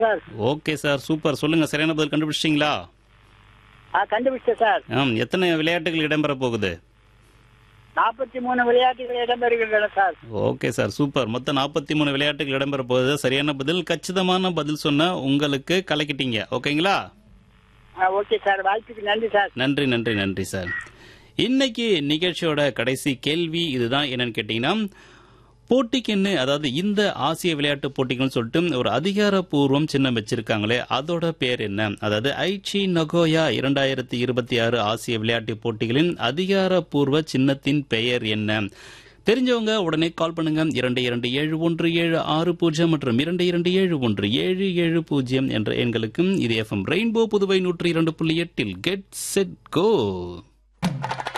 sir okay sir super சொல்லுங்க சரியான பதில் கண்டுபிடிச்சிட்டீங்களா ஆ கண்டுபிடிச்சேன் சார் ஆம் எத்தனை விளையாட்டுகள் இடம்பெற போகுது நாற்பத்தி மூணு விளையாட்டுகள் இடம்பெறுகின்றன சார் ஓகே சார் சூப்பர் மொத்தம் நாற்பத்தி மூணு விளையாட்டுகள் இடம்பெற போகுது சரியான பதில் கச்சிதமான பதில் சொன்ன உங்களுக்கு கலக்கிட்டீங்க ஓகேங்களா ஆ ஓகே சார் வாய்ப்புக்கு நன்றி சார் நன்றி நன்றி நன்றி சார் இன்னைக்கு நிகழ்ச்சியோட கடைசி கேள்வி இதுதான் என்னன்னு கேட்டீங்கன்னா போட்டிக்குன்னு அதாவது இந்த ஆசிய விளையாட்டு போட்டிகள்னு சொல்லிட்டு ஒரு அதிகாரப்பூர்வம் சின்னம் வச்சிருக்காங்களே அதோட பேர் என்ன அதாவது ஐச்சி நகோயா இரண்டாயிரத்தி இருபத்தி ஆறு ஆசிய விளையாட்டு போட்டிகளின் அதிகாரப்பூர்வ சின்னத்தின் பெயர் என்ன தெரிஞ்சவங்க உடனே கால் பண்ணுங்க இரண்டு இரண்டு ஏழு ஒன்று ஏழு ஆறு பூஜ்ஜியம் மற்றும் இரண்டு இரண்டு ஏழு ஒன்று ஏழு ஏழு பூஜ்ஜியம் என்ற எண்களுக்கும் இது எஃப்எம் ரெயின்போ புதுவை நூற்றி இரண்டு புள்ளி எட்டில் கெட் செட் கோ